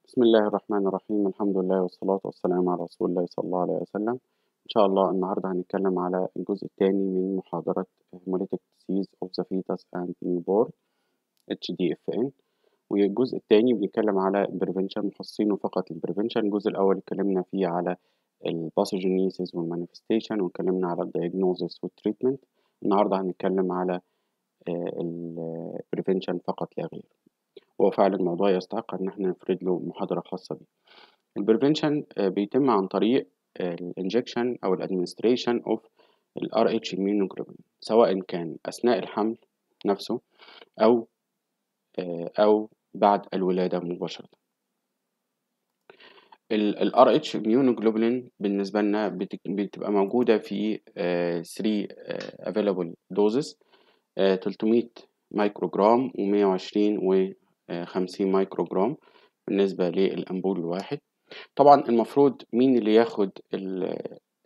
بسم الله الرحمن الرحيم الحمد لله والصلاة والسلام على رسول الله صلى الله عليه وسلم إن شاء الله النهاردة هنتكلم على الجزء الثاني من محاضرة Hemolytic Disease of the Fetus and Newborn HDFN والجزء الثاني بنتكلم على Prevention مخصصينه فقط للبريفنشن الجزء الأول اتكلمنا فيه على الباثوجينيسيس والمانيفستيشن واتكلمنا على الدياجنوزيس والتريتمنت النهاردة هنتكلم على البريفنشن فقط لا غير هو فعلا الموضوع يستحق ان احنا نفرد له محاضرة خاصة بيه البريفنشن بيتم عن طريق الانجكشن او الادمنستريشن اوف الار اتش immunoglobulin سواء كان اثناء الحمل نفسه او او بعد الولادة مباشرة الار اتش immunoglobulin بالنسبة لنا بتبقى موجودة في 3 available doses 300 مايكروجرام و120 و 50 مايكروجرام بالنسبة للأمبول الواحد طبعا المفروض مين اللي ياخد ال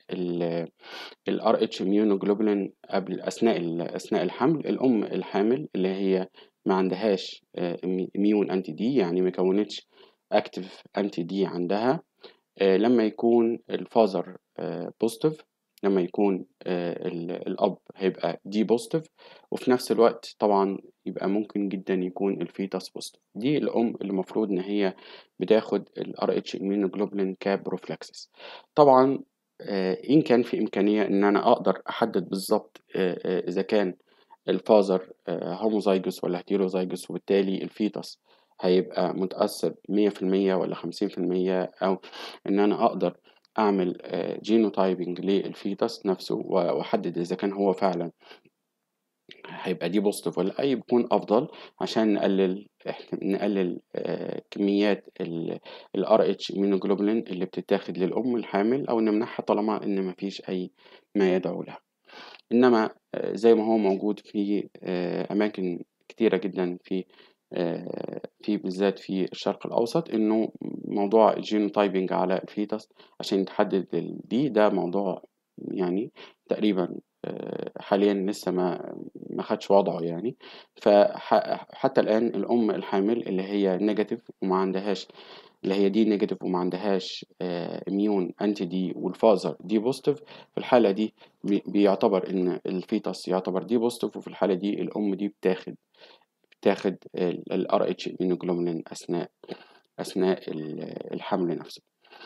ال RH immunoglobulin قبل أثناء أثناء الحمل الأم الحامل اللي هي ما عندهاش immune anti D يعني ما كونتش active anti D عندها لما يكون الفازر بوزيتيف لما يكون الأب هيبقى دي بوزيتيف وفي نفس الوقت طبعا يبقى ممكن جدا يكون الفيتاس بوزيتيف دي الأم اللي المفروض إن هي بتاخد ال RH immunoglobulin كبروفلاكسس طبعا إن كان في إمكانية إن أنا أقدر أحدد بالظبط إذا كان الفازر هوموزايجوس ولا هيتيروزايجوس وبالتالي الفيتاس هيبقى متأثر مية في المية ولا خمسين في المية أو إن أنا أقدر اعمل جينوتايبنج للفيتس نفسه واحدد اذا كان هو فعلا هيبقى دي بوزيتيف ولا اي بيكون افضل عشان نقلل نقلل كميات الار اتش immunoglobulin اللي بتتاخد للام الحامل او نمنعها طالما ان مفيش اي ما يدعو لها انما زي ما هو موجود في اماكن كتيره جدا في في بالذات في الشرق الأوسط إنه موضوع الجينوتايبنج على الفيتس عشان يتحدد دي ده موضوع يعني تقريبا حاليا لسه ما ما خدش وضعه يعني فحتى الآن الأم الحامل اللي هي نيجاتيف وما عندهاش اللي هي دي نيجاتيف وما عندهاش اميون انتي دي والفازر دي بوزيتيف في الحالة دي بيعتبر إن الفيتس يعتبر دي بوزيتيف وفي الحالة دي الأم دي بتاخد تاخد ال RH immunoglobulin أثناء أثناء الحمل نفسه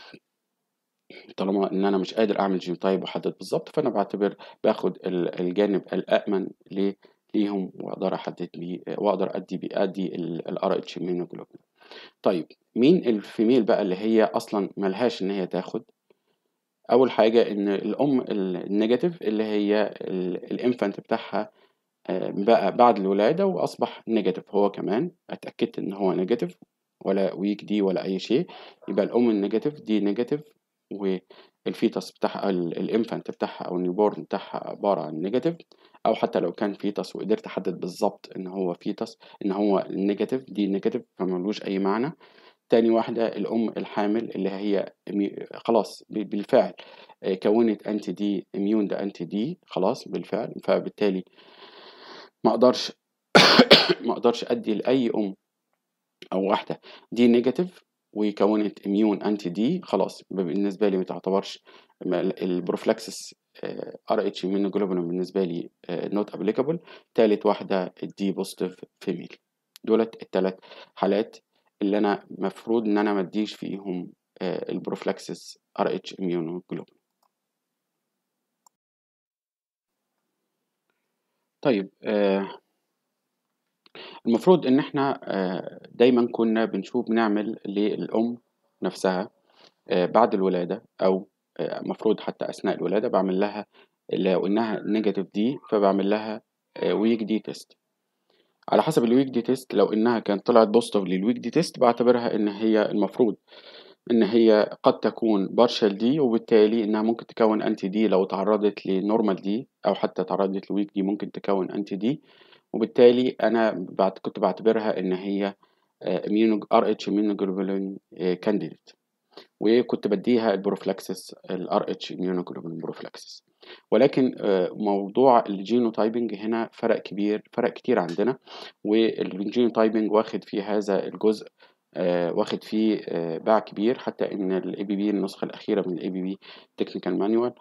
طالما إن أنا مش قادر أعمل جينوتايب وأحدد بالظبط فأنا بعتبر باخد الجانب الأأمن ليهم وأقدر أحدد بيه وأقدر أدي بيه أدي ال RH immunoglobulin طيب مين الفيميل بقى اللي هي أصلا ملهاش إن هي تاخد أول حاجة إن الأم النيجاتيف اللي هي الإنفانت بتاعها بقى بعد الولادة وأصبح نيجاتيف هو كمان اتأكدت إن هو نيجاتيف ولا ويك دي ولا أي شيء يبقى الأم النيجاتيف دي نيجاتيف والفيتس بتاعها الإنفانت بتاعها أو النيوبورن بتاعها عبارة عن نيجاتيف أو حتى لو كان فيتس وقدرت أحدد بالظبط إن هو فيتس إن هو النيجاتيف دي نيجاتيف فملوش أي معنى تاني واحدة الأم الحامل اللي هي خلاص بالفعل كونت أنتي دي إميون ده أنتي دي خلاص بالفعل فبالتالي ما اقدرش ما اقدرش ادي لاي ام او واحده دي نيجاتيف وكونت اميون انتي دي خلاص بالنسبه لي ما تعتبرش البروفلاكسس ار اتش immunoglobulin بالنسبه لي نوت ابليكابل تالت واحده الدي بوزيتيف فيميل دولت التلات حالات اللي انا مفروض ان انا ما اديش فيهم البروفلاكسس ار اتش immunoglobulin طيب آه المفروض ان احنا آه دايما كنا بنشوف بنعمل للأم نفسها آه بعد الولادة او المفروض حتى اثناء الولادة بعمل لها لو انها نيجاتيف دي فبعمل لها ويك دي تيست على حسب الويك دي تيست لو انها كانت طلعت بوزيتيف للويك دي تيست بعتبرها ان هي المفروض ان هي قد تكون بارشال دي وبالتالي انها ممكن تكون انتي دي لو تعرضت لنورمال دي او حتى تعرضت لويك دي ممكن تكون انتي دي وبالتالي انا بعد كنت بعتبرها ان هي ار اتش immunoglobulin كانديديت وكنت بديها البروفلاكسس الار اتش immunoglobulin بروفلاكسس ولكن موضوع الجينوتايبنج هنا فرق كبير فرق كتير عندنا والجينوتايبنج واخد في هذا الجزء آه، واخد فيه آه، باع كبير حتى ان الاي بي بي النسخه الاخيره من الاي بي بي تكنيكال مانيوال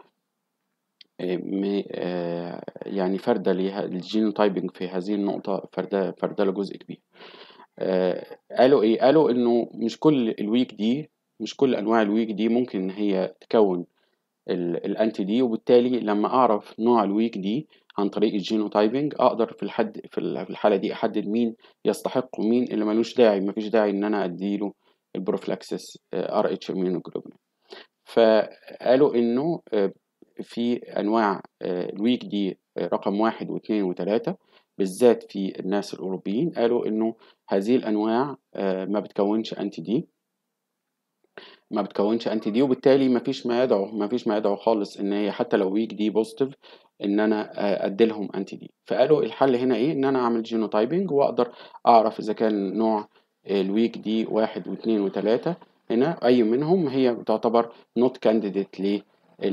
يعني فردة ليها الجينوتايبنج في هذه النقطة فردة فردة له جزء كبير آه، قالوا ايه قالوا انه مش كل الويك دي مش كل انواع الويك دي ممكن ان هي تكون ال- الانتي دي وبالتالي لما اعرف نوع الويك دي عن طريق الجينوتايبنج اقدر في الحد في ال- في الحاله دي احدد مين يستحق ومين اللي ملوش داعي مفيش داعي ان انا اديله البروفلاكسس ار اتش immunoglobulin فقالوا انه آه، في انواع آه، الويك دي آه، رقم واحد واثنين وثلاثة بالذات في الناس الاوروبيين قالوا انه هذه الانواع آه، ما بتكونش انتي دي ما بتكونش انتي دي وبالتالي ما فيش ما يدعو ما فيش ما يدعو خالص ان هي حتى لو ويك دي بوزيتيف ان انا آه، ادي لهم انتي دي فقالوا الحل هنا ايه ان انا اعمل جينوتايبنج واقدر اعرف اذا كان نوع الويك دي واحد واثنين وثلاثة هنا اي منهم هي تعتبر نوت كانديديت ليه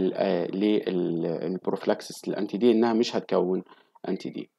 للبروفلاكسس الانتي دي انها مش هتكون انتي دي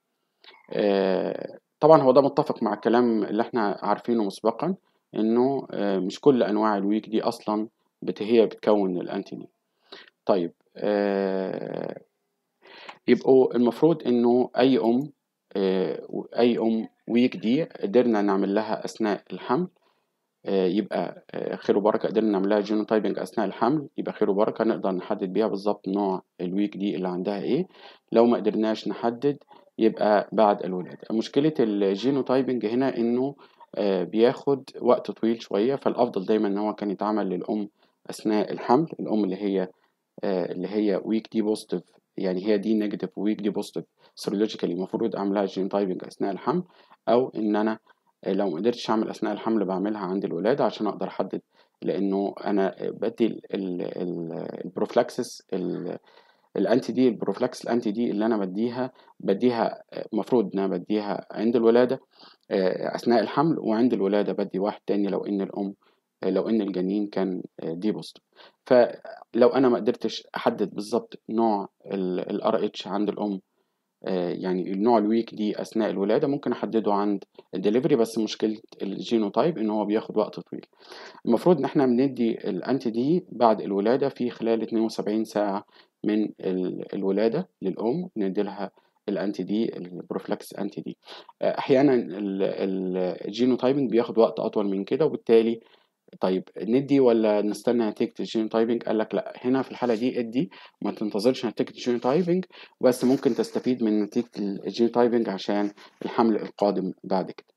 آه، طبعا هو ده متفق مع الكلام اللي احنا عارفينه مسبقا انه آه، مش كل انواع الويك دي اصلا بت هي بتكون الانتي دي طيب آه، يبقوا المفروض انه اي ام آه، اي ام ويك دي قدرنا نعمل لها اثناء الحمل آه، يبقى آه، خير وبركة قدرنا نعمل لها جينوتايبنج أثناء الحمل يبقى خير وبركة نقدر نحدد بيها بالظبط نوع الويك دي اللي عندها إيه لو ما قدرناش نحدد يبقى بعد الولادة مشكلة الجينوتايبنج هنا إنه آه، بياخد وقت طويل شوية فالأفضل دايما إن هو كان يتعمل للأم أثناء الحمل الأم اللي هي آه، اللي هي ويك دي بوزيتيف يعني هي دي نيجاتيف ويك دي بوزيتيف سيرولوجيكالي المفروض اعملها جينوتايبنج اثناء الحمل او ان انا آه، لو ما قدرتش اعمل اثناء الحمل بعملها عند الولاده عشان اقدر احدد لانه انا بدي ال- ال- ال- البروفلاكسس ال- الانتي دي البروفلاكس الانتي دي اللي انا بديها بديها المفروض ان انا بديها عند الولاده آه، اثناء الحمل وعند الولاده بدي واحد تاني لو ان الام آه، لو ان الجنين كان آه، دي بوزيتيف فلو انا ما قدرتش احدد بالظبط نوع الار اتش عند الام آه، يعني النوع الويك دي اثناء الولاده ممكن احدده عند الدليفري بس مشكله الجينوتايب ان هو بياخد وقت طويل المفروض ان احنا بندي الانتي دي بعد الولاده في خلال 72 ساعه من ال- الولاده للام ندي لها الانتي دي البروفلاكس انتي دي آه، احيانا ال- ال- الجينوتايبنج بياخد وقت اطول من كده وبالتالي طيب ندي ولا نستنى نتيجة الجينوتايبنج قال لك لا هنا في الحالة دي ادي ما تنتظرش نتيجة الجينوتايبنج بس ممكن تستفيد من نتيجة الجينوتايبنج عشان الحمل القادم بعد كده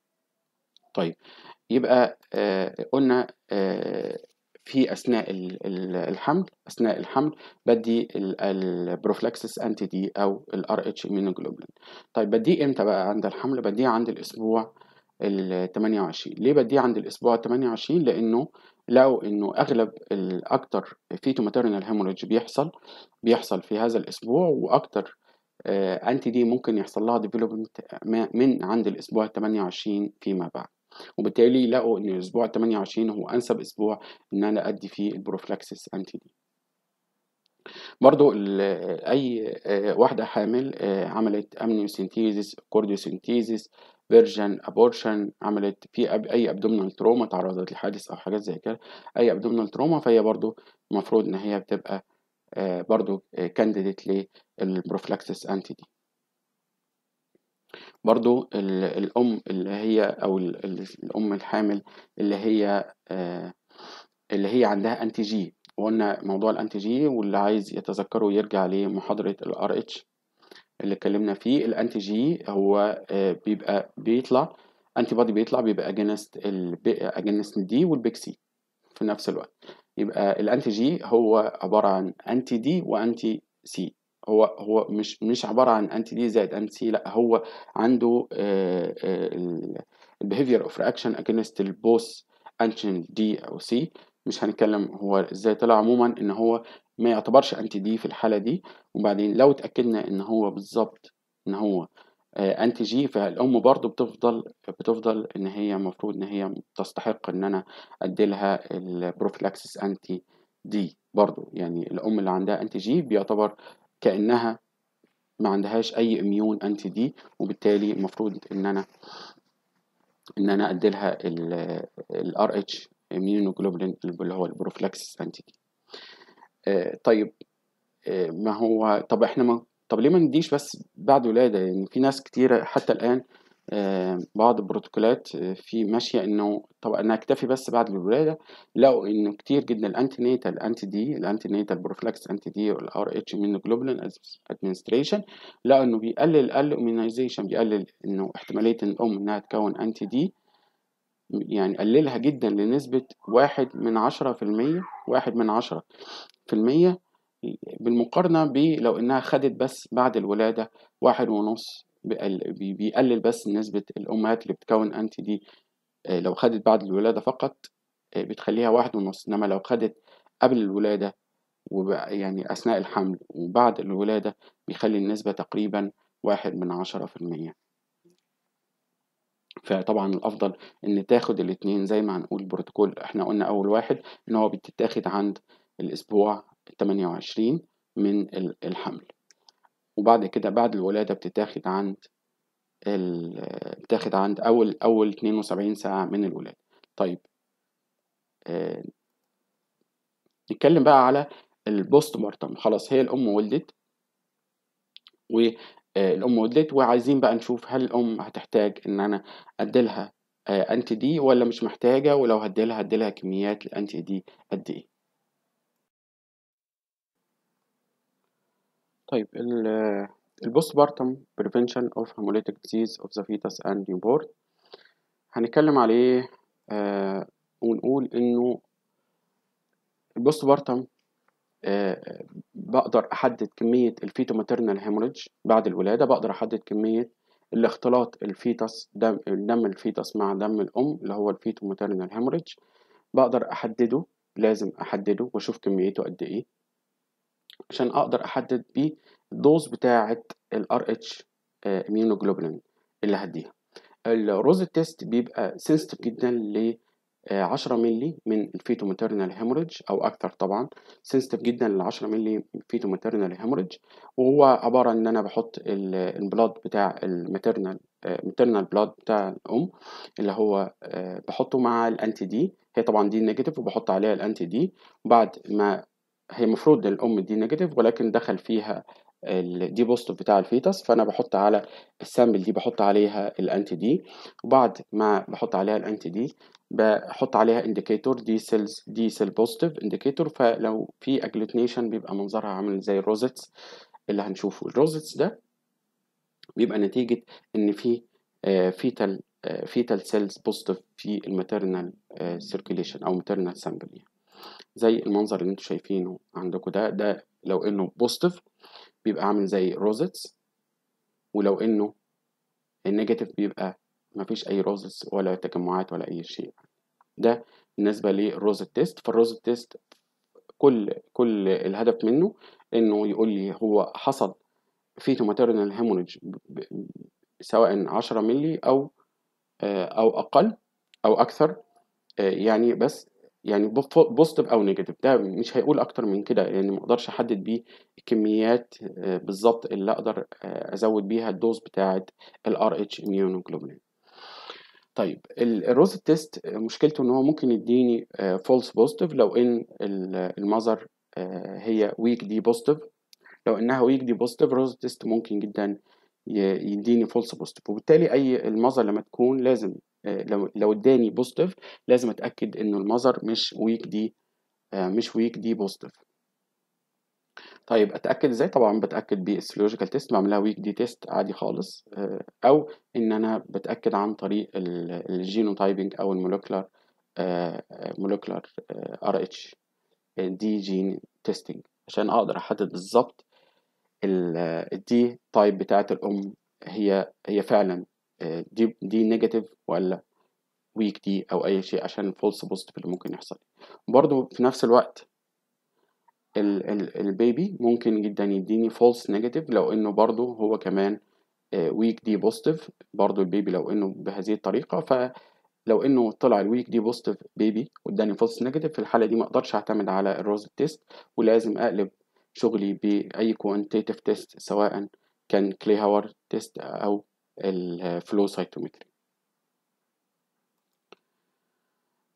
طيب يبقى آه قلنا آه في أثناء ال- ال- الحمل أثناء الحمل بدي البروفلاكسس أنتي دي أو الار اتش immunoglobulin طيب بديه إمتى بقى عند الحمل بديه عند الأسبوع ال 28 ليه بديه عند الأسبوع ال 28 لأنه لقوا إنه أغلب الأكتر فيتو ماتيرنال هيموريدج بيحصل بيحصل في هذا الأسبوع وأكتر أنتي دي ممكن يحصل لها ديفلوبمنت من عند الأسبوع ال 28 فيما بعد وبالتالي لقوا ان الاسبوع 28 هو انسب اسبوع ان انا ادي فيه البروفلاكسس انتي دي برضو ال- اي آه، واحده حامل آه، عملت امنيوسينتيزيس كورديوسينتيزيس فيرجن ابورشن عملت في أب اي ابدومينال تروما تعرضت لحادث او حاجات زي كده اي ابدومينال تروما فهي برضو المفروض ان هي بتبقى آه، برضو كانديديت للبروفلاكسس انتي دي برضو ال- الأم اللي هي أو ال- ال- الأم الحامل اللي هي آه، اللي هي عندها أنتي جي وقلنا موضوع الأنتي جي واللي عايز يتذكره يرجع لمحاضرة الار اتش اللي اتكلمنا فيه الأنتي جي هو آه، بيبقى بيطلع أنتي بودي بيطلع بيبقى أجينست أجينست الدي والبيك سي في نفس الوقت يبقى الأنتي جي هو عبارة عن أنتي دي وأنتي سي هو هو مش مش عبارة عن أنتي دي زائد أنتي سي لا هو عنده البيهيفير اوف رياكشن اجينست البوث انشن دي او سي مش هنتكلم هو ازاي طلع عموما ان هو ما يعتبرش انتي دي في الحالة دي وبعدين لو اتأكدنا ان هو بالظبط ان هو آه، انتي جي فالام برضو بتفضل بتفضل ان هي المفروض ان هي تستحق ان انا اديلها البروفلاكسس انتي دي برضو يعني الام اللي عندها انتي جي بيعتبر كانها ما عندهاش اي اميون انتي دي وبالتالي المفروض ان انا ان انا ادي لها الار اتش immunoglobulin اللي هو البروفلاكسس انتي طيب آه، ما هو طب احنا ما طب ليه ما نديش بس بعد ولادة يعني في ناس كتيرة حتى الآن آه، بعض البروتوكولات آه، في ماشية إنه طب أنا أكتفي بس بعد الولادة لقوا إنه كتير جدا الأنتي نيتال أنتي دي الأنتي نيتال بروفلاكس أنتي دي والآر اتش immunoglobulin ادمنستريشن لقوا إنه بيقلل الإميونيزيشن بيقلل إنه احتمالية إن الأم إنها تكون أنتي دي يعني قللها جدا لنسبة واحد من عشرة في المية واحد من عشرة في المية بالمقارنة ب لو إنها خدت بس بعد الولادة واحد ونص بيقلل بس نسبة الأمهات اللي بتكون أنتي دي آه، لو خدت بعد الولادة فقط آه، بتخليها واحد ونص إنما لو خدت قبل الولادة يعني أثناء الحمل وبعد الولادة بيخلي النسبة تقريبا واحد من عشرة في المية فطبعا الأفضل إن تاخد الاتنين زي ما هنقول بروتوكول إحنا قلنا أول واحد إن هو بتتاخد عند الأسبوع 28 من الحمل وبعد كده بعد الولادة بتتاخد عند ال... بتاخد عند أول أول 72 ساعة من الولادة طيب آه... نتكلم بقى على البوست مارتم خلاص هي الأم ولدت والأم ولدت وعايزين بقى نشوف هل الأم هتحتاج إن أنا أديلها أنتي دي ولا مش محتاجة ولو هديلها هديلها كميات الأنتي دي قد إيه طيب البوست بارتم prevention of hemolytic disease of the fetus and newborn هنتكلم عليه آه ونقول انه البوست بارتم آه بقدر احدد كمية الفيتو ماترنال هيموريدج بعد الولادة بقدر احدد كمية الاختلاط الفيتس دم, دم الفيتس مع دم الام اللي هو الفيتو ماترنال هيموريدج بقدر احدده لازم احدده واشوف كميته قد ايه عشان اقدر احدد بيه الدوز بتاعه الار اتش immunoglobulin اللي هديها الروز تيست بيبقى سنسيتيف جدا ل 10 مللي من الفيتو ماترنال هيموريدج او اكثر طبعا سنسيتيف جدا ل 10 مللي فيتو ماترنال هيموريدج وهو عباره ان انا بحط البلاد بتاع الماترنال ماترنال بلاد بتاع الام اللي هو آه، بحطه مع الانتي دي هي طبعا دي نيجاتيف وبحط عليها الانتي دي وبعد ما هي المفروض الام دي نيجاتيف ولكن دخل فيها الدي بوزيتيف بتاع الفيتس فانا بحط على السامبل دي بحط عليها الانتي دي وبعد ما بحط عليها الانتي دي بحط عليها انديكيتور دي سيلز دي سيل بوزيتيف انديكيتور فلو في اجلوتينيشن بيبقى منظرها عامل زي الروزيتس اللي هنشوفه الروزيتس ده بيبقى نتيجة ان في فيتال فيتال سيلز بوزيتيف في الماتيرنال سيركيليشن او ماتيرنال سامبل يعني. زي المنظر اللي انتوا شايفينه عندكم ده ده لو انه بوزيتيف بيبقى عامل زي روزتس ولو انه النيجاتيف بيبقى مفيش اي روزتس ولا تجمعات ولا اي شيء ده بالنسبة للروزت تيست فالروزت تيست كل كل الهدف منه انه يقول لي هو حصل فيتو ماتيرنال هيموريدج سواء 10 مللي او آه، او اقل او اكثر آه، يعني بس يعني بوزيتيف او نيجاتيف ده مش هيقول اكتر من كده لان يعني ما اقدرش احدد بيه الكميات آه، بالظبط اللي اقدر آه، ازود بيها الدوز بتاعه الار اتش immunoglobulin طيب الروز تيست مشكلته ان هو ممكن يديني فولس بوزيتيف لو ان المذر آه، هي ويك دي بوزيتيف لو انها ويك دي بوزيتيف روز تيست ممكن جدا يديني فولس بوزيتيف وبالتالي اي المذر لما تكون لازم آه، لو لو اداني بوزيتيف لازم اتاكد انه المذر مش ويك دي آه، مش ويك دي بوزيتيف طيب اتاكد ازاي طبعا بتاكد بالسيولوجيكال تيست بعملها ويك دي تيست عادي خالص آه، او ان انا بتاكد عن طريق الجينوتايبنج او المولكولار مولكولار ار اتش دي جين تيستنج عشان اقدر احدد بالظبط الدي تايب بتاعت الام هي هي فعلا دي دي نيجاتيف ولا ويك دي او اي شيء عشان الفولس بوزيتيف اللي ممكن يحصل برضو في نفس الوقت ال ال البيبي ممكن جدا يديني فولس نيجاتيف لو انه برضو هو كمان ويك دي بوزيتيف برضو البيبي لو انه بهذه الطريقه فلو انه طلع الويك دي بوزيتيف بيبي واداني فولس نيجاتيف في الحاله دي ما اقدرش اعتمد على الروز تيست ولازم اقلب شغلي باي كوانتيتيف تيست سواء كان كلي هاور تيست او الفلو سايتومتري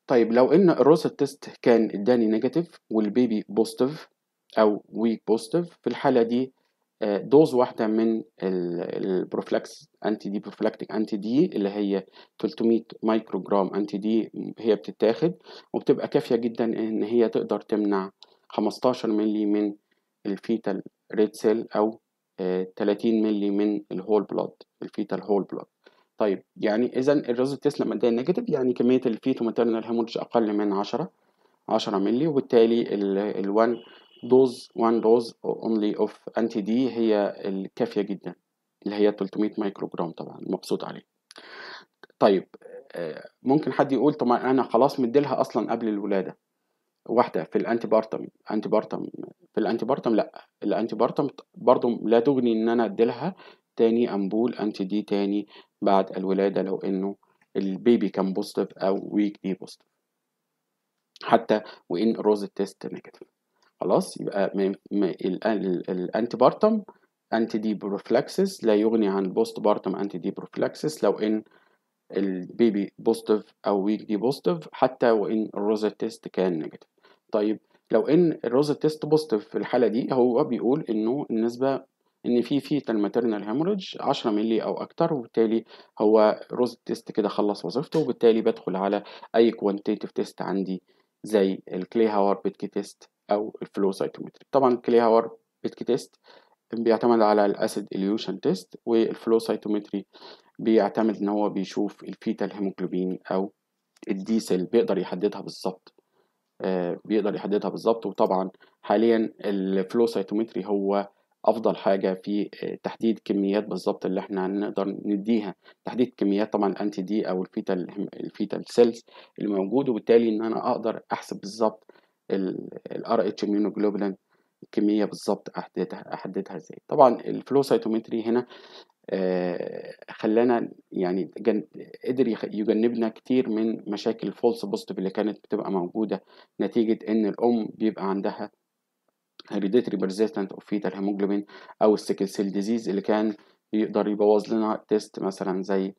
طيب لو إن الروسا تيست كان اداني نيجاتيف والبيبي بوزيتيف أو ويك بوزيتيف في الحالة دي آه، دوز واحدة من البروفلاكس انتي دي بروفلاكتيك انتي دي اللي هي 300 مايكرو جرام انتي دي هي بتتاخد وبتبقى كافية جدا ان هي تقدر تمنع 15 ملي من الفيتال ريد سيل او آه، 30 ملي من الهول بلاد الفيتال هول بلاد طيب يعني اذا الريزلت تيست لما اداني نيجاتيف يعني كمية الفيتو ماتيرنال هيموريدج اقل من 10 10 ملي وبالتالي ال1 دوز 1 دوز اونلي اوف انتي دي هي الكافيه جدا اللي هي 300 مايكرو جرام طبعا المقصود عليه طيب آه، ممكن حد يقول طب ما انا خلاص مديلها اصلا قبل الولاده واحده في الانتي بارتم انتي بارتم في الانتي بارتم لا الانتي بارتم برضه لا تغني ان انا اديلها تاني امبول انتي دي تاني بعد الولاده لو انه البيبي كان بوزيتيف او ويك دي بوزيتيف حتى وان روز تيست نيجاتيف خلاص يبقى الانتي بارتم انتي دي بروفلاكسس لا يغني عن البوست بارتم انتي دي بروفلاكسس لو ان البيبي بوزيتيف او ويك دي بوزيتيف حتى وان الروزا تيست كان نيجاتيف طيب لو ان الروزا تيست بوزيتيف في الحاله دي هو بيقول انه النسبه ان في فيتال ماتيرنال هيموريدج 10 مللي او اكتر وبالتالي هو روز تيست كده خلص وظيفته وبالتالي بدخل على اي كوانتيتيف تيست عندي زي الكلي هاور بيتكي تيست او الفلو سايتومتري طبعا الكلي هاور بيتكي تيست بيعتمد على الاسيد اليوشن تيست والفلو سايتومتري بيعتمد ان هو بيشوف الفيتال هيموجلوبين او الديسل بيقدر يحددها بالظبط آه بيقدر يحددها بالظبط وطبعا حاليا الفلو سايتومتري هو افضل حاجه في تحديد كميات بالظبط اللي احنا نقدر نديها تحديد كميات طبعا الانتي دي او الفيتال الفيتال سيلز اللي موجود وبالتالي ان انا اقدر احسب بالظبط الار اتش immunoglobulin الكميه بالظبط احددها احددها ازاي طبعا الفلو سايتومتري هنا آه خلانا يعني جن... قدر يجنبنا كتير من مشاكل الفولس بوزيتيف اللي كانت بتبقى موجوده نتيجه ان الام بيبقى عندها hereditary persistent of fetal hemoglobin او السيكل سيل ديزيز اللي كان بيقدر يبوظ لنا تيست مثلا زي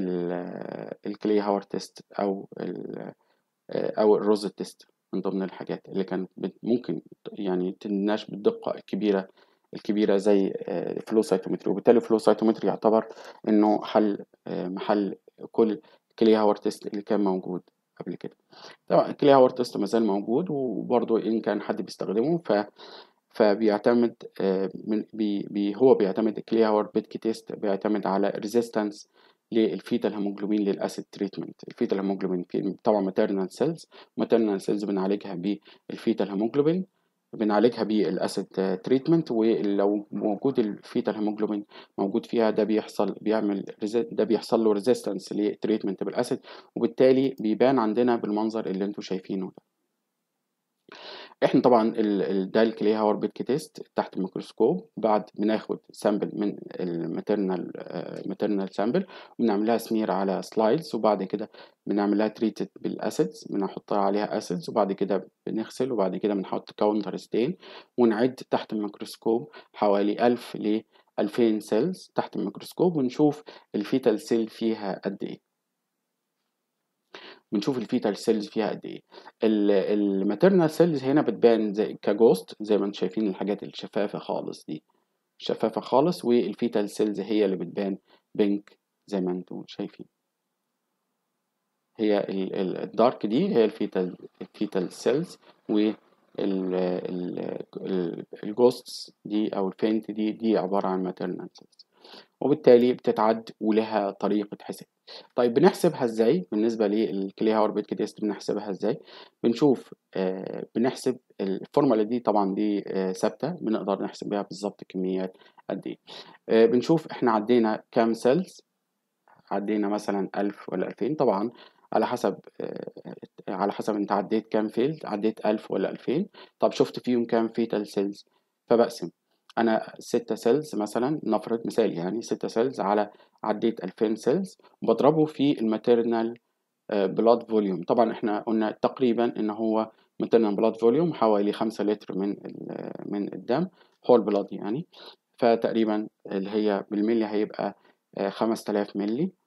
الكلي هاور تيست او ال او الروز تيست من ضمن الحاجات اللي كانت ممكن يعني تناش بالدقة الكبيرة الكبيرة زي فلو سايتومتري وبالتالي الفلو سايتومتري يعتبر انه حل محل كل كلي هاور تيست اللي كان موجود قبل كده طبعا الكلي هاور تيست مازال موجود وبرضه ان كان حد بيستخدمه ف فبيعتمد من بي بي هو بيعتمد الكلي هاور بيتكي تيست بيعتمد على ريزيستنس للفيتال هيموجلوبين للاسيد تريتمنت الفيتال هيموجلوبين في طبعا ماتيرنال سيلز ماتيرنال سيلز بنعالجها بالفيتال هيموجلوبين بنعالجها بالاسيد تريتمنت ولو موجود الفيتال هيموجلوبين موجود فيها ده بيحصل بيعمل ده بيحصل له ريزيستنس للتريتمنت بالاسيد وبالتالي بيبان عندنا بالمنظر اللي انتم شايفينه ده احنا طبعا ده الكلي هاور بيتكي تيست تحت الميكروسكوب بعد بناخد سامبل من الماتيرنال ماتيرنال سامبل وبنعملها سمير على سلايدز وبعد كده بنعملها تريتد بالاسيدز بنحط عليها اسيدز وبعد كده بنغسل وبعد كده بنحط كاونتر ستين ونعد تحت الميكروسكوب حوالي 1000 ل 2000 سيلز تحت الميكروسكوب ونشوف الفيتال سيل فيها قد ايه بنشوف الفيتال سيلز فيها قد ايه الماتيرنال سيلز هنا بتبان زي كجوست زي ما انتم شايفين الحاجات الشفافه خالص دي شفافه خالص والفيتال سيلز هي اللي بتبان بينك زي ما انتم شايفين هي الدارك دي هي الفيتال الفيتال سيلز و الجوستس دي او الفينت دي دي عباره عن ماتيرنال سيلز وبالتالي بتتعد ولها طريقه حساب طيب بنحسبها ازاي بالنسبه للكلي هاور بيتك تيست بنحسبها ازاي بنشوف آه بنحسب الفورمولا دي طبعا دي آه ثابته بنقدر نحسب بيها بالظبط كميات قد ايه آه بنشوف احنا عدينا كام سيلز عدينا مثلا 1000 ولا 2000 طبعا على حسب آه على حسب انت عديت كام فيلد عديت 1000 ولا 2000 طب شفت فيهم كام فيتال سيلز فبقسم انا ستة سيلز مثلا نفرض مثال يعني ستة سيلز على عديت 2000 سيلز بضربه في الماتيرنال بلاد فوليوم طبعا احنا قلنا تقريبا ان هو ماتيرنال بلاد فوليوم حوالي 5 لتر من من الدم هول بلاد يعني فتقريبا اللي هي بالملي هيبقى 5000 ملي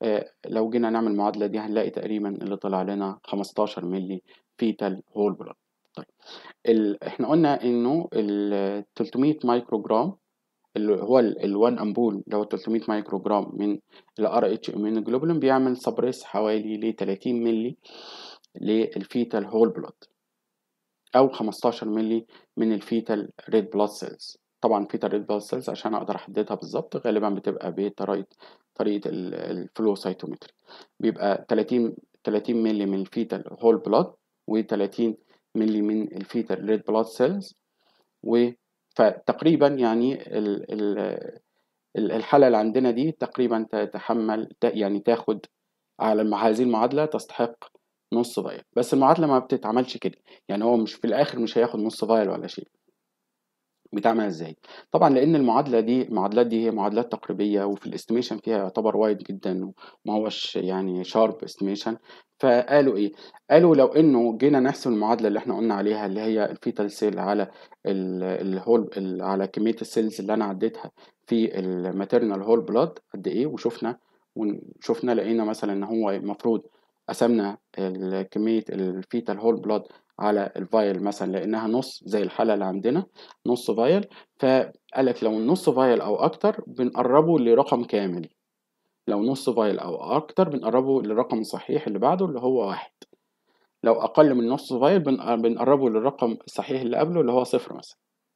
آه، لو جينا نعمل المعادلة دي هنلاقي تقريبا اللي طلع لنا 15 ملي فيتال هول بلاد طيب ال... احنا قلنا انه ال 300 مايكرو جرام اللي هو ال 1 امبول اللي هو 300 مايكرو جرام من ال ار اتش اميونوجلوبولين بيعمل سبريس حوالي ل 30 ملي للفيتال هول بلاد او 15 ملي من الفيتال ريد بلاد سيلز طبعا فيتال ريد بلاد سيلز عشان اقدر احددها بالظبط غالبا بتبقى بطريقه طريقه الفلو سايتومتري بيبقى 30 30 ملي من الفيتال هول بلاد و30 ملي من الفيتال ريد بلاد سيلز و فتقريبا يعني ال ال ال- الحالة اللي عندنا دي تقريبا تتحمل ت- يعني تاخد على الم- هذه المعادلة تستحق نص فايل بس المعادلة ما بتتعملش كده يعني هو مش في الآخر مش هياخد نص فايل ولا شيء بتعمل ازاي طبعا لان المعادله دي المعادلات دي هي معادلات تقريبيه وفي الاستيميشن فيها يعتبر وايد جدا وما هوش يعني شارب استيميشن فقالوا ايه قالوا لو انه جينا نحسب المعادله اللي احنا قلنا عليها اللي هي الفيتال سيل على ال- الهول ال- على كميه السيلز اللي انا عديتها في الماتيرنال هول بلاد قد ايه وشفنا وشفنا لقينا مثلا ان هو المفروض قسمنا ال- كميه الفيتال هول بلاد على الفايل مثلا لانها نص زي الحاله اللي عندنا نص فايل فقالك لو نص فايل او اكتر بنقربه لرقم كامل لو نص فايل او اكتر بنقربه للرقم الصحيح اللي بعده اللي هو واحد لو اقل من نص فايل بن- بنقربه للرقم الصحيح اللي قبله اللي هو صفر مثلا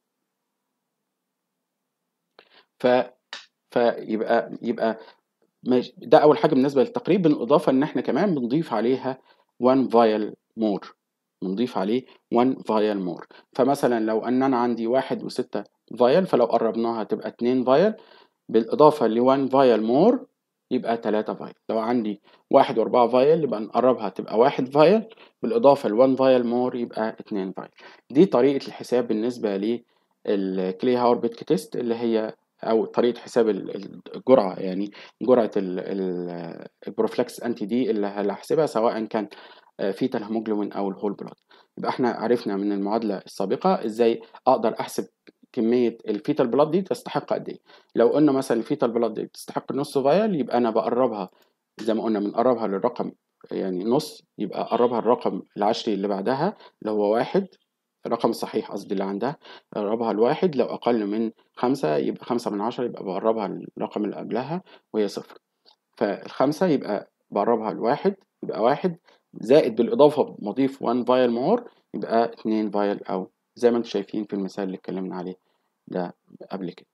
ف فيبقى يبقى ماشي ده اول حاجه بالنسبه للتقريب بالاضافه ان احنا كمان بنضيف عليها 1 فايل مور بنضيف عليه 1 فايل مور فمثلا لو ان انا عندي واحد وستة فايل فلو قربناها تبقى 2 فايل بالاضافه ل 1 فايل مور يبقى 3 فايل لو عندي واحد واربعة فايل يبقى نقربها تبقى واحد فايل بالاضافه ل 1 فايل مور يبقى 2 فايل دي طريقه الحساب بالنسبه للكلي هاور بيتك تيست اللي هي او طريقه حساب ال- الجرعه يعني جرعه ال- ال- البروفلاكس انتي دي اللي هحسبها سواء كان فيتال هيموجلوبين او الهول بلاد يبقى احنا عرفنا من المعادله السابقه ازاي اقدر احسب كميه الفيتال بلاد دي تستحق قد ايه لو قلنا مثلا الفيتال بلاد دي بتستحق نص فايل يبقى انا بقربها زي ما قلنا بنقربها للرقم يعني نص يبقى اقربها الرقم العشري اللي بعدها اللي هو واحد الرقم الصحيح قصدي اللي عندها أقربها لواحد لو أقل من خمسة يبقى خمسة من عشرة يبقى بقربها للرقم اللي قبلها وهي صفر فالخمسة يبقى بقربها لواحد يبقى واحد زائد بالإضافة بضيف 1 فايل مور يبقى 2 فايل أو زي ما انتم شايفين في المثال اللي اتكلمنا عليه ده قبل كده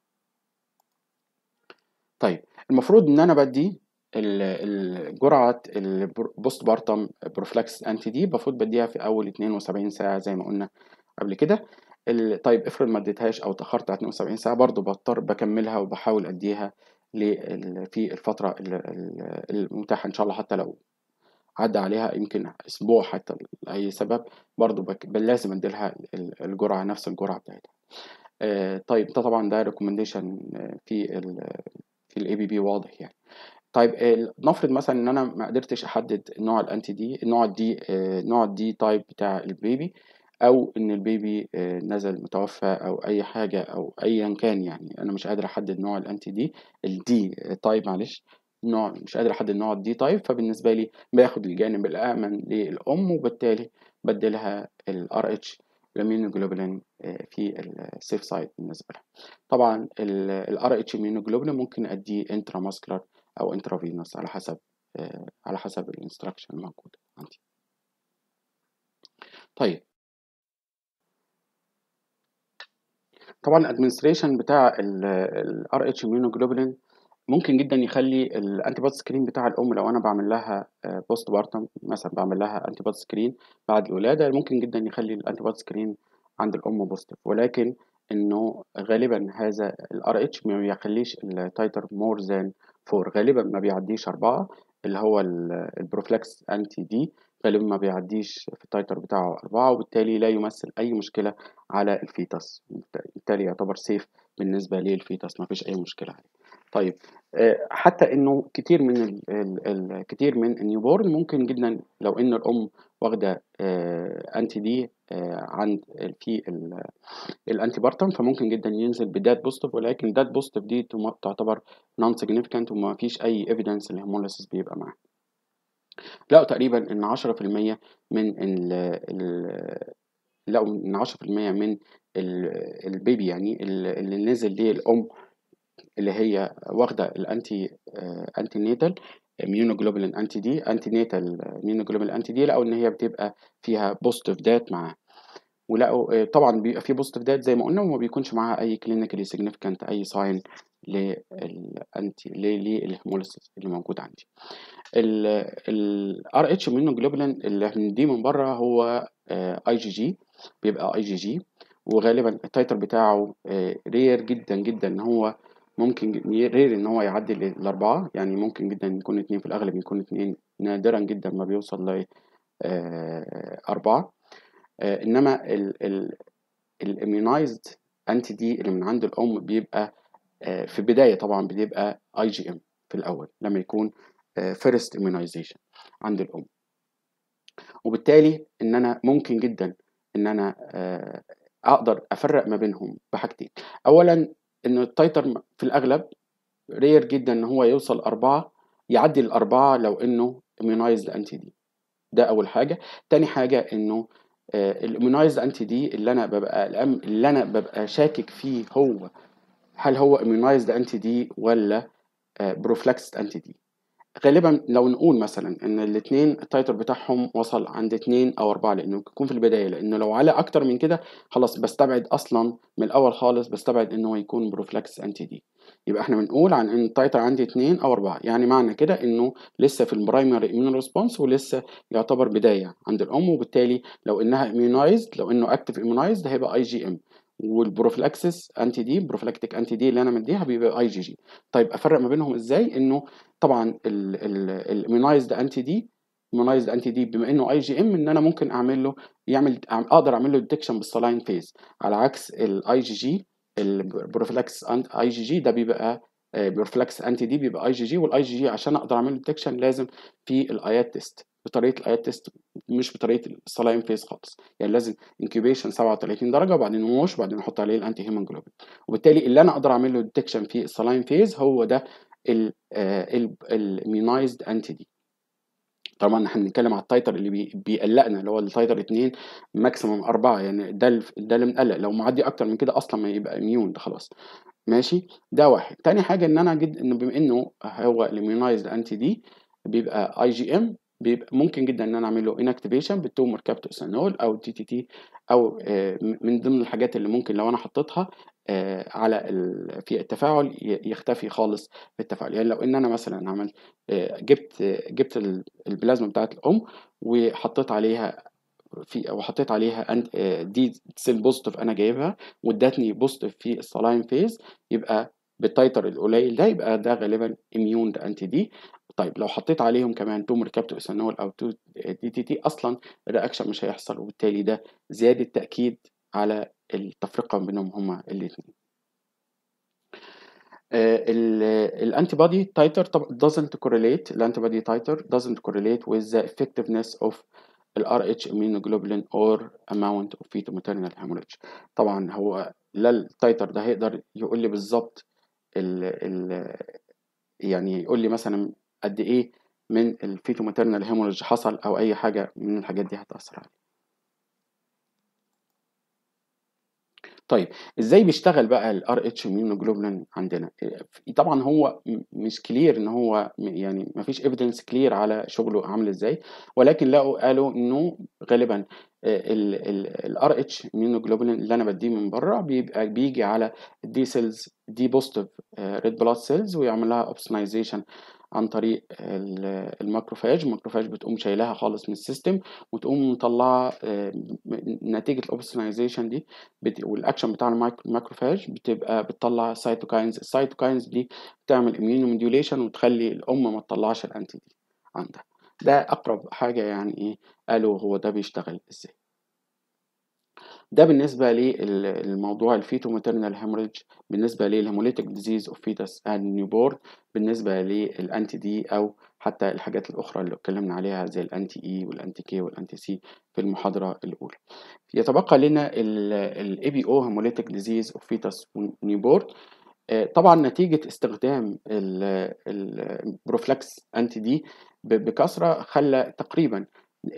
طيب المفروض إن أنا بدي ال- الجرعة البوست بارتم بروفلاكس انتي دي المفروض بديها في أول 72 ساعة زي ما قلنا قبل كده ال- طيب افرض ما اديتهاش أو اتأخرت على 72 ساعة برضو بضطر بكملها وبحاول أديها لل- في الفترة ال- ال- المتاحة إن شاء الله حتى لو عدى عليها يمكن أسبوع حتى لأي سبب برضو بك... بل لازم أديلها ال- الجرعة نفس الجرعة بتاعتها آه، طيب ده طبعا ده ريكومنديشن في ال في الاي بي بي واضح يعني طيب آه، نفرض مثلا ان انا ما قدرتش احدد نوع الانتي دي نوع الدي آه، نوع الدي تايب بتاع البيبي او ان البيبي آه، نزل متوفى او اي حاجه او ايا كان يعني انا مش قادر احدد نوع الانتي دي الدي تايب معلش نوع مش قادر احدد نوع الدي تايب فبالنسبه لي باخد الجانب الامن للام وبالتالي بديلها الار اتش الاميونوجلوبولين في السيف سايد بالنسبه لها طبعا الار اتش اميونوجلوبولين ممكن اديه انترا ماسكولار او انترافينوس على حسب آه، على حسب الانستراكشن الموجود عندي طيب طبعا الادمنستريشن بتاع الار اتش immunoglobulin ممكن جدا يخلي الانتي بودي سكرين بتاع الام لو انا بعمل لها بوست بارتم مثلا بعمل لها انتي بودي سكرين بعد الولاده ممكن جدا يخلي الانتي بودي سكرين عند الام بوزيتيف ولكن انه غالبا هذا الار اتش ما بيخليش التايتر مور ذان 4 غالبا ما بيعديش أربعة اللي هو البروفلاكس انتي دي غالبا ما بيعديش في التايتر بتاعه أربعة وبالتالي لا يمثل أي مشكلة على الفيتس بالتالي يعتبر سيف بالنسبة للفيتس ما فيش أي مشكلة عليه طيب آه، حتى انه كتير من ال ال ال كتير من النيوبورن ممكن جدا لو ان الام واخده آه، انتي دي آه، عند في ال- الانتي بارتم فممكن جدا ينزل بدات بوزيتيف ولكن دات بوزيتيف دي تم- تعتبر نون سيجنيفيكانت وما فيش اي ايفيدنس الهيموليسيس بيبقى معاه لقوا تقريبا ان 10% من ال ال لقوا ان 10% من ال- البيبي يعني ال- اللي نزل ليه الام اللي هي واخده الانتي آه، انتي نيتال immunoglobulin انتي دي انتي نيتال immunoglobulin انتي دي لقوا ان هي بتبقى فيها بوزيتيف دات معاها ولقوا آه، طبعا بيبقى في بوزيتيف دات زي ما قلنا وما بيكونش معاها اي كلينيكالي سيجنيفيكانت اي ساين للانتي للهيموليسيس اللي موجود عندي الار اتش immunoglobulin اللي بنديه من بره هو اي جي جي بيبقى اي جي جي وغالبا التايتر بتاعه رير جدا جدا ان هو ممكن رير ان هو يعدي الاربعه يعني ممكن جدا يكون اتنين في الاغلب يكون اتنين نادرا جدا ما بيوصل ل آه، أربعة آه، إنما الاميونايزد انتي دي اللي من عند الأم بيبقى آه، في البداية طبعا بيبقى اي جي ام في الأول لما يكون فيرست immunization عند الأم وبالتالي إن أنا ممكن جدا إن أنا آه، أقدر أفرق ما بينهم بحاجتين أولا إن التايتر في الأغلب رير جدا إن هو يوصل أربعة يعدي الأربعة لو إنه immunized انتي دي ده اول حاجه تاني حاجه انه الاميونايزد انتي دي اللي انا ببقى الأم- اللي انا ببقى شاكك فيه هو هل هو اميونايزد انتي دي ولا بروفلاكس انتي دي غالبا لو نقول مثلا ان الاثنين التايتر بتاعهم وصل عند اتنين او اربعة لانه يكون في البدايه لانه لو على اكتر من كده خلاص بستبعد اصلا من الاول خالص بستبعد ان هو يكون بروفلاكس انتي دي يبقى احنا بنقول عن ان التايتر عندي اتنين او اربعة يعني معنى كده انه لسه في البرايمري اميون ريسبونس ولسه يعتبر بدايه عند الام وبالتالي لو انها اميونايزد لو انه اكتف اميونايزد هيبقى اي جي ام والبروفلاكسس انتي دي بروفلاكتيك انتي دي اللي انا مديها بيبقى اي جي جي طيب افرق ما بينهم ازاي انه طبعا الاميونايزد انتي دي immunized انتي دي بما انه اي جي ام ان انا ممكن اعمل له يعمل اقدر اعمل له ديتكشن بالسلاين فيز على عكس الاي جي جي البروفلاكس اي جي جي ده بيبقى بروفلاكس انتي دي بيبقى اي جي جي والاي جي جي عشان اقدر اعمل له ديتكشن لازم في الايات تيست بطريقه الايات تيست مش بطريقه السلاين فيز خالص يعني لازم انكيوبيشن 37 درجه وبعدين ووش وبعدين احط عليه الانتي هيموجلوبين وبالتالي اللي انا اقدر اعمل له ديتكشن في السلاين فيز هو ده الاميونايزد انتي دي طبعا احنا بنتكلم على التايتر اللي بي بيقلقنا اللي هو التايتر 2 ماكسيموم 4 يعني ده ال- ده اللي مقلق لو معدي اكتر من كده اصلا ما يبقى اميون ده خلاص ماشي ده واحد تاني حاجه ان انا جد انه بما انه هو الاميونايزد انتي دي بيبقى اي جي ام بيبقى ممكن جدا ان انا اعمل له انكتيفيشن بالتومر كابتوسانول او تي تي تي او آه، من ضمن الحاجات اللي ممكن لو انا حطيتها آه، على ال- في التفاعل ي- يختفي خالص في التفاعل يعني لو ان انا مثلا عملت آه، جبت آه، جبت ال- البلازما بتاعت الام وحطيت عليها في وحطيت عليها أنت آه، دي سيل بوزيتيف انا جايبها وادتني بوزيتيف في السلاين فيز يبقى بالتايتر القليل ده يبقى ده غالبا اميون انتي دي طيب لو حطيت عليهم كمان تومر كابتو اسانول او تو دي تي تي اصلا الرياكشن مش هيحصل وبالتالي ده زياده تاكيد على التفرقه بينهم هما الاثنين الانتي بودي تايتر doesn't correlate الانتي بودي تايتر doesn't correlate with the effectiveness of ال RH immunoglobulin or amount of fetal maternal hemorrhage طبعا هو لا التايتر ده هيقدر يقول لي بالظبط ال ال يعني يقول لي مثلا قد ايه من الفيتو ماتيرنال هيموريج حصل او اي حاجه من الحاجات دي هتاثر عليه طيب ازاي بيشتغل بقى الار اتش immunoglobulin عندنا طبعا هو م- مش كلير ان هو م- يعني ما فيش ايفيدنس كلير على شغله عامل ازاي ولكن لقوا قالوا انه غالبا الار اتش immunoglobulin اللي انا بديه من بره بيبقى بيجي على الدي سيلز دي بوزيتيف ريد بلاد سيلز ويعمل لها اوبسونايزيشن عن طريق ال- الماكروفاج الماكروفاج بتقوم شايلها خالص من السيستم وتقوم مطلعه آه، م- نتيجه الاوبسونايزيشن دي بت... والاكشن بتاع المايك- الماكروفاج بتبقى بتطلع سايتوكاينز السايتوكاينز دي بتعمل اميونو موديوليشن وتخلي الام ما تطلعش الانتي دي عندها ده اقرب حاجه يعني ايه قالوا هو ده بيشتغل ازاي ده بالنسبة للموضوع الفيتو ماترنال هيموريج بالنسبة للهيموليتيك ديزيز اوف فيتس اند نيوبورن بالنسبة للانتي دي او حتى الحاجات الاخرى اللي اتكلمنا عليها زي الانتي اي والانتي كي والانتي سي في المحاضرة الاولى يتبقى لنا الاي بي او هيموليتيك ديزيز اوف فيتس نيوبورن طبعا نتيجة استخدام البروفلاكس انتي دي بكثرة خلى تقريبا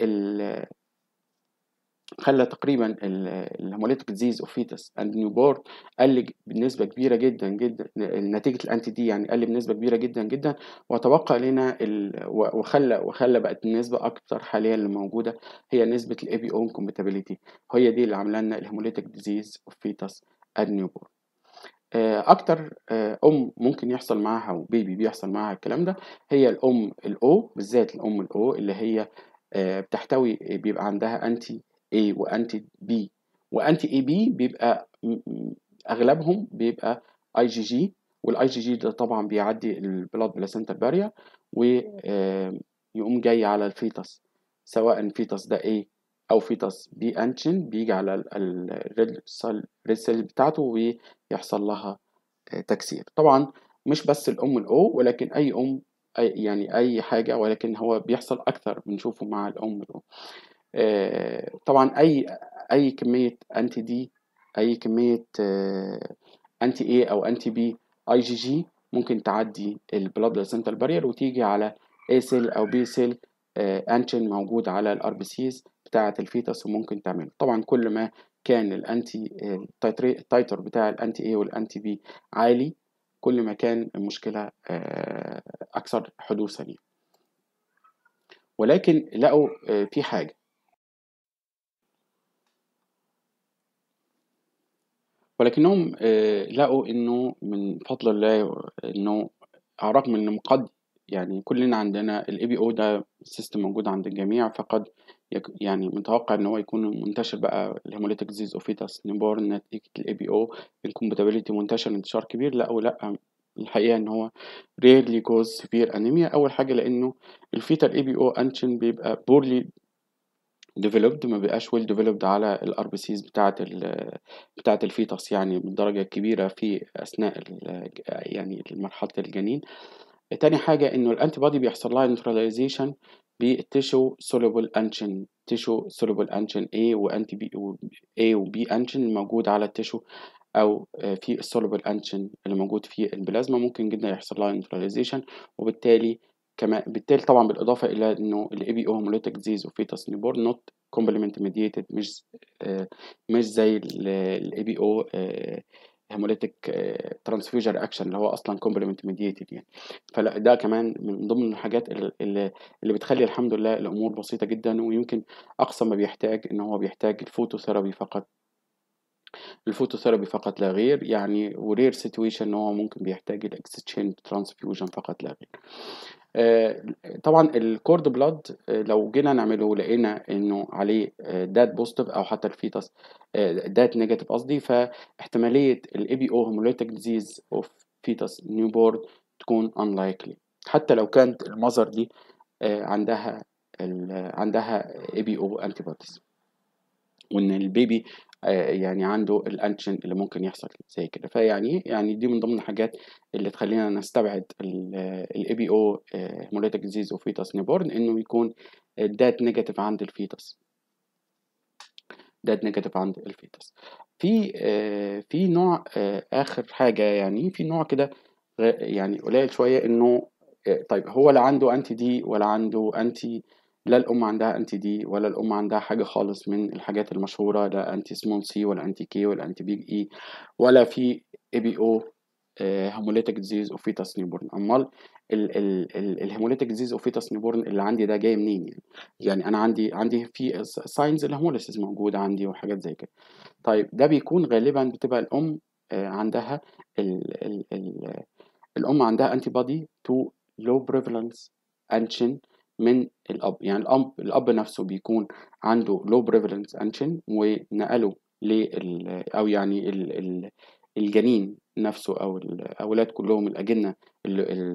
خلى تقريبا الهيموليتيك ديزيز اوف فيتس اند نيو بورن قل بنسبه كبيره جدا جدا نتيجه الانتي دي يعني قل بنسبه كبيره جدا جدا وتبقى لنا وخلى وخلى بقت النسبه اكتر حاليا اللي موجوده هي نسبه الاي بي او كومباتيبيليتي هي دي اللي عامله لنا الهيموليتيك ديزيز اوف فيتس اند نيو بورن اكتر ام ممكن يحصل معاها وبيبي بيحصل معاها الكلام ده هي الام الاو بالذات الام الاو اللي هي بتحتوي بيبقى عندها انتي A وانتي B وانتي اي بي بيبقى اغلبهم بيبقى اي جي جي والاي جي جي ده طبعا بيعدي البلاد بلاسنتا باريا ويقوم جاي على الفيتس سواء الفيتس ده A او فيتس بي انشن بيجي على الريد سيل بتاعته ويحصل لها تكسير طبعا مش بس الام الاو ولكن اي ام أي يعني اي حاجه ولكن هو بيحصل اكثر بنشوفه مع الام الاو طبعا اي اي كميه انتي دي اي كميه انتي اي او انتي بي اي جي جي ممكن تعدي البلاد بلاسنتال بارير وتيجي على اي سيل او بي سيل انشن موجود على الار بي سيز بتاعه الفيتس وممكن تعمله طبعا كل ما كان الانتي التايتر بتاع الانتي اي والانتي بي عالي كل ما كان المشكله اكثر حدوثا يعني. ولكن لقوا في حاجه ولكنهم لقوا انه من فضل الله انه رغم ان قد يعني كلنا عندنا الاي بي او ده سيستم موجود عند الجميع فقد يعني متوقع ان هو يكون منتشر بقى الهيموليتيك ديزيز اوفيتاس نيبورن نتيجه الاي بي او الكومباتيبيليتي منتشر انتشار كبير لقوا لا الحقيقه ان هو rarely cause severe anemia اول حاجه لانه الفيتال اي بي او انشن بيبقى بورلي ديفلوبد ما بقاش ويل ديفلوبد على الار بي سيز بتاعه بتاعه الفيتس يعني بالدرجه الكبيره في اثناء يعني مرحله الجنين تاني حاجه انه الانتي بودي بيحصل لها نيوتراليزيشن بالتيشو سولوبل انشن تيشو سولوبل انشن A وانتي بي A وبي انشن الموجود على التيشو او في السولوبل انشن اللي موجود في البلازما ممكن جدا يحصل لها نيوتراليزيشن وبالتالي كمان بالتالي طبعا بالاضافه الى انه الاي بي او هيموليتيك ديزيز وفيتس نيوبورن نوت كومبلمنت ميديتد مش آه مش زي الاي بي او هيموليتيك ترانسفيوجن رياكشن اللي هو اصلا كومبلمنت ميديتد يعني فلا ده كمان من ضمن الحاجات اللي, اللي بتخلي الحمد لله الامور بسيطه جدا ويمكن اقصى ما بيحتاج ان هو بيحتاج الفوتوثيرابي فقط الفوتوثيرابي فقط لا غير يعني ورير سيتويشن ان هو ممكن بيحتاج الاكستشينج ترانسفيوجن فقط لا غير طبعا الكورد بلاد لو جينا نعمله لقينا انه عليه دات بوزيتيف او حتى الفيتس دات نيجاتيف قصدي فاحتماليه الاي بي او هيموليتيك ديزيز اوف فيتس نيو بورن تكون unlikely حتى لو كانت المذر دي عندها عندها اي بي او انتي بوديز وان البيبي يعني عنده الانشن اللي ممكن يحصل زي كده فيعني يعني دي من ضمن الحاجات اللي تخلينا نستبعد الاي بي او هيموليتيك ديزيز اوف فيتس نيبورن انه يكون دات نيجاتيف عند الفيتس دات نيجاتيف عند الفيتس في في نوع اخر حاجه يعني في نوع كده يعني قليل شويه انه طيب هو لا عنده انتي دي ولا عنده انتي لا الأم عندها أنتي دي ولا الأم عندها حاجة خالص من الحاجات المشهورة لا أنتي سمول سي ولا أنتي كي ولا أنتي بيج إي ولا في اي بي او هيموليتيك ديزيز اوف فيتاس نيوبورن امال الهيموليتيك ديزيز اوف فيتاس نيوبورن اللي عندي ده جاي منين يعني يعني انا عندي عندي في ساينز الهيموليسيس موجوده عندي وحاجات زي كده طيب ده بيكون غالبا بتبقى الام عندها ال ال ال الام عندها انتي بودي تو لو بريفالنس انشن من الاب يعني الاب الاب نفسه بيكون عنده لو بريفالنس انشن ونقله لل او يعني ال ال الجنين نفسه او الاولاد كلهم الاجنه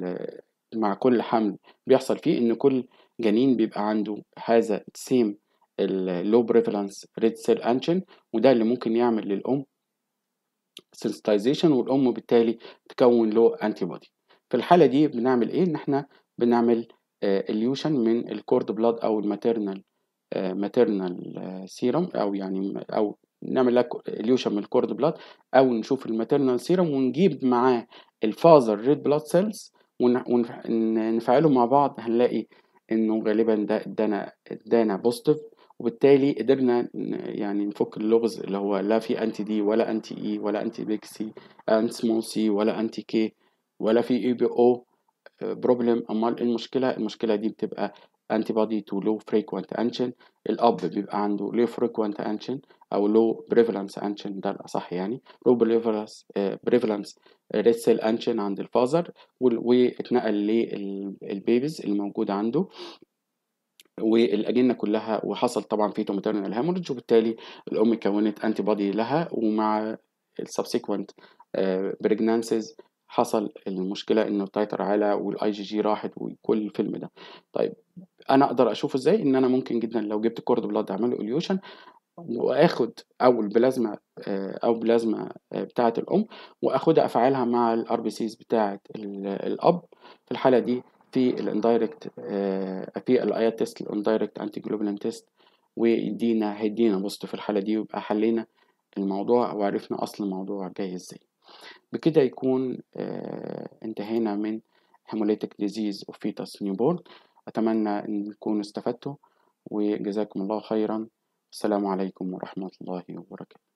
مع كل حمل بيحصل فيه ان كل جنين بيبقى عنده هذا السيم اللو بريفالنس ريد سيل انشن وده اللي ممكن يعمل للام sensitization والام بالتالي تكون له انتي بودي في الحاله دي بنعمل ايه ان احنا بنعمل اليوشن من الكورد بلاد او الماتيرنال ماتيرنال سيرم او يعني او نعمل لك اليوشن من الكورد بلاد او نشوف الماتيرنال سيرم ونجيب معاه الفازر ريد بلاد سيلز ونفعلهم مع بعض هنلاقي انه غالبا ده ادانا ادانا بوزيتيف وبالتالي قدرنا يعني نفك اللغز اللي هو لا في انتي دي ولا انتي اي ولا انتي بيج سي انت سمول سي ولا انتي كي ولا في اي بي او بروبلم امال ايه المشكله المشكله دي بتبقى انتي بودي تو لو فريكوينت انشن الاب بيبقى عنده لو فريكوينت انشن او لو بريفالنس انشن ده الاصح يعني لو بريفالنس بريفالنس ريد سيل انشن عند الفازر واتنقل للبيبيز الموجوده عنده والاجنه كلها وحصل طبعا فيتو ماتيرنال هيموريدج وبالتالي الام كونت انتي بودي لها ومع السبسيكوينت بريجنانسيز حصل المشكله انه التايتر عالى والاي جي جي راحت وكل الفيلم ده طيب انا اقدر اشوف ازاي ان انا ممكن جدا لو جبت كورد بلاد اعمله اليوشن واخد او البلازما او بلازما بتاعه الام واخدها افعلها مع الار بي سيز بتاعه الاب في الحاله دي في الاندايركت في الايات تيست الاندايركت انتي جلوبولين تيست ويدينا هيدينا بوست في الحاله دي ويبقى حلينا الموضوع وعرفنا اصل الموضوع جاي ازاي بكده يكون انتهينا من هيموليتيك ديزيز اوف فيتاس نيوبورن اتمنى ان تكونوا استفدتوا وجزاكم الله خيرا السلام عليكم ورحمه الله وبركاته